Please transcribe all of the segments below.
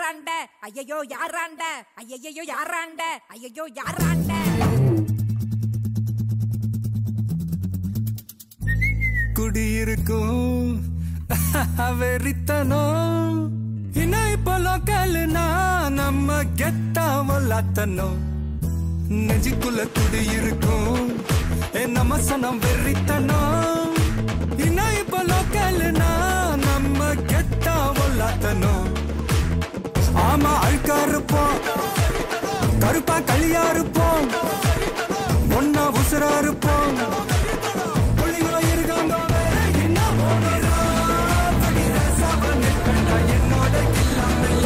யாராண்ட ஐயையோ யாராண்ட ஐயையோ யாராண்ட ஐயையோ யாராண்ட குடியிருக்கும் வெறித்தனம் இன்னும் இப்போ லோக்கல்னா நம்ம கெத்தா வல்லாத்தனம் நெஞ்சுக்குள்ள குடியிருக்கும் ஏ நம்ம சனம் வெறித்தனம் இன்னும் இப்போ லோக்கல்னா நம்ம கெத்தா வல்லாத்தனம் ஆமா அழுக்கா இருப்போம் கருப்பா களியா இருப்போம் ஒன்னா உசுரா இருப்போம் புள்ளிங்க இருக்காங்க என்ன போகிறா படிர சவன் கண்டா என்னோட கில்லாமல்ல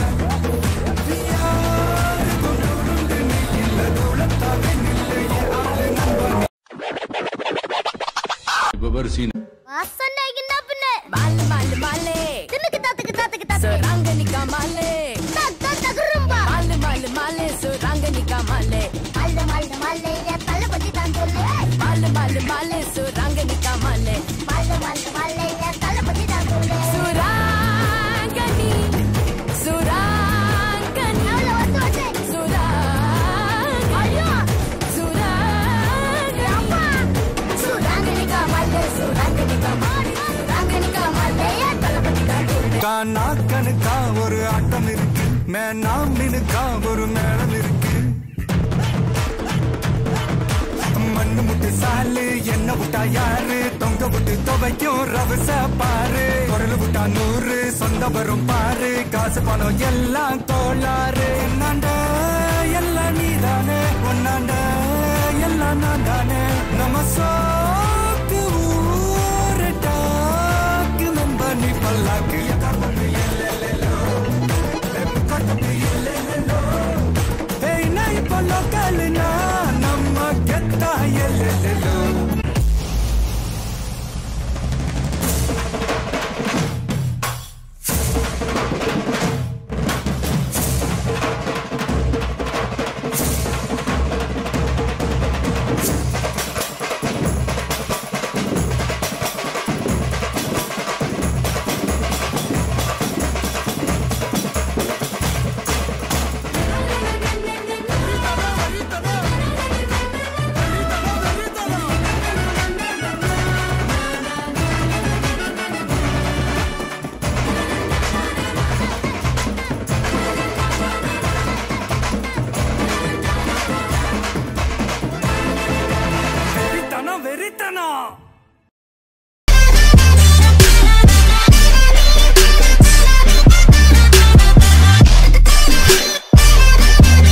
யாருக்கும் நவுண்டு நீ இல்ல தோளத்தாவே நில்லு என் ஆளு நண்பன் வாசனைக்குன்னா பின்ன மாலு மாலு மாலே தின்னுக்கு தாத்துக்கு தாத்துக்கு தாத்து ராங்கனிக்கா மாலே தாத்தா தகுரும்பா மாலு மாலு மாலே சுராங்கனிக்கா மாலே மல்ல மல்ல மல்ல என் தள்ள பத்தி தான் சொல்லு மாலு மாலு மாலே சுராங்கனிக்கா மாலே மல்ல மல்ல மல்ல என் தள்ள பத்தி தான் சொல்லு சுராங்கனி சுராங்கனி அவள வந்து வந்து சுராங்கனி ஐயோ சுராங்கனி அம்மா சுராங்கனிக்கா மல்ல சுராங்கனிக்கா மாடி சுராங்கனிக்கா மல்ல என் தள்ள பத்தி தான் சொல்லு கானா கணுக்கா ஒரு ஆட்டம் இருக்கு மேனா மினுக்கா ஒரு மேளம் இருக்கு மண்ணு முட்டு சாலு என்ன விட்டா யாரு தொங்க விட்டு துவைக்கும் ரவச பாரு குரல் விட்டா நூறு சொந்த வரும் பாரு காசு பணம் எல்லாம் கோளாறு என்னாண்ட எல்லாம் நீதானே ஒன்னாண்ட எல்லாம் நான் தானே நம்ம சோக்கு ஊரு டாக்கு நம்ப நீ பல்லாக்கு ஏய் நான் இப்போ லோக்கல்னா நம்ம கெத்தா எல்லெல்லோ வெறித்தனம் வெறித்தனம்